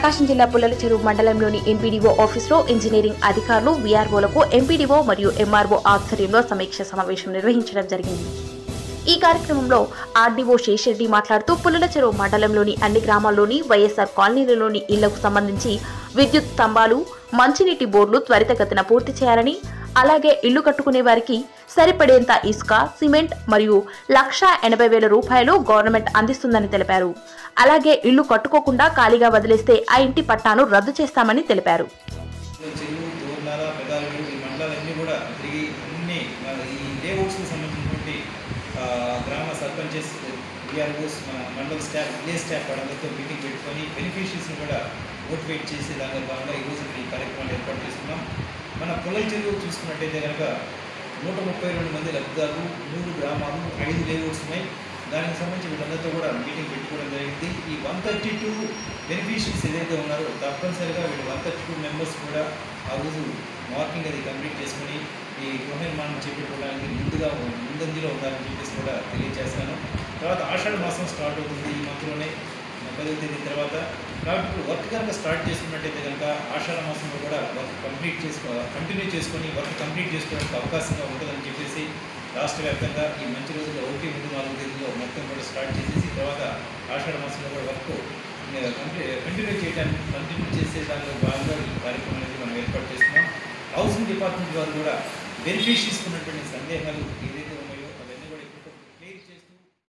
ప్రకాశం జిల్లా పుల్లల చెరువు మండలంలోని ఎంపీడీఓ ఆఫీసులో ఇంజనీరింగ్ అధికారులు వీఆర్ఓలకు ఎంపీడీఓ మరియు ఎంఆర్ఓ ఆధ్వర్యంలో సమీక్ష సమావేశం నిర్వహించడం జరిగింది ఈ కార్యక్రమంలో ఆర్డీఓ శేషరెడ్డి మాట్లాడుతూ పుల్లల చెరువు మండలంలోని అన్ని గ్రామాల్లోని వైఎస్ఆర్ కాలనీలలోని ఇళ్లకు సంబంధించి విద్యుత్ స్తంభాలు మంచినీటి బోర్డులు త్వరితగతిన పూర్తి చేయాలని అలాగే ఇల్లు కట్టుకునే వారికి సరిపడేంత ఇసుక సిమెంట్ మరియు లక్ష ఎనభై వేల రూపాయలు గవర్నమెంట్ అందిస్తుందని తెలిపారు అలాగే ఇల్లు కట్టుకోకుండా ఖాళీగా వదిలేస్తే ఆ ఇంటి పట్టాను రద్దు చేస్తామని తెలిపారు చెరువు దూర్నాల పెదాలు ఈ మండలాలన్నీ కూడా తిరిగి అన్ని మన ఈ లేఅవుట్స్కి సంబంధించినటువంటి ఆ, గ్రామ సర్పంచెస్ విఆర్ఓస్ మన మండల స్టాఫ్ విలేజ్ స్టాఫ్ వాళ్ళందరితో మీటింగ్ పెట్టుకొని బెనిఫిషియర్స్ని కూడా మోటివేట్ చేసి దానిలో భాగంగా ఈరోజు ఇక్కడ ఈ కార్యక్రమాలు ఏర్పాటు చేసుకున్నాం మన పొలం చెరువు చూసుకున్నట్టయితే కనుక నూట ముప్పై రెండు మంది లబ్ధిదారులు మూడు గ్రామాలు ఐదు లేఅవుట్స్ ఉన్నాయి దానికి సంబంధించి వీళ్ళందరితో కూడా మీటింగ్ పెట్టుకోవడం జరిగింది ఈ వన్ థర్టీ టూ బెనిఫిషియరీస్ ఏదైతే ఉన్నారో తప్పనిసరిగా వీళ్ళు వన్ థర్టీ టూ మెంబర్స్ కూడా ఆ రోజు మార్కింగ్ అది కంప్లీట్ చేసుకుని ఈ గృహ నిర్మాణం చేపట్టుకోవడానికి ముందుగా ముందంజలో ఉండాలని చెప్పేసి కూడా తెలియజేస్తాను తర్వాత ఆషాఢ మాసం స్టార్ట్ అవుతుంది ఈ మంత్లోనే పదవ తేదీ తర్వాత కాబట్టి ఇప్పుడు వర్క్ కనుక స్టార్ట్ చేసుకున్నట్టయితే కనుక ఆషాఢ మాసంలో కూడా వర్క్ కంప్లీట్ చేసుకో కంటిన్యూ చేసుకొని వర్క్ కంప్లీట్ చేసుకోవడానికి అవకాశంగా ఉంటుందని చెప్పేసి రాష్ట్ర వ్యాప్తంగా ఈ మంచి రోజుల్లో ఒకటి మూడు నాలుగు తేదీలో మొత్తం కూడా స్టార్ట్ చేసేసి తర్వాత ఆషాఢ మాసంలో కూడా వర్క్ కంప్లీట్ కంటిన్యూ చేయడానికి కంటిన్యూ చేసే దానిలో భాగంగా ఈ కార్యక్రమం అనేది మనం ఏర్పాటు చేస్తున్నాం హౌసింగ్ డిపార్ట్మెంట్ వారు కూడా బెనిఫిషియర్స్ ఉన్నటువంటి సందేహాలు ఈ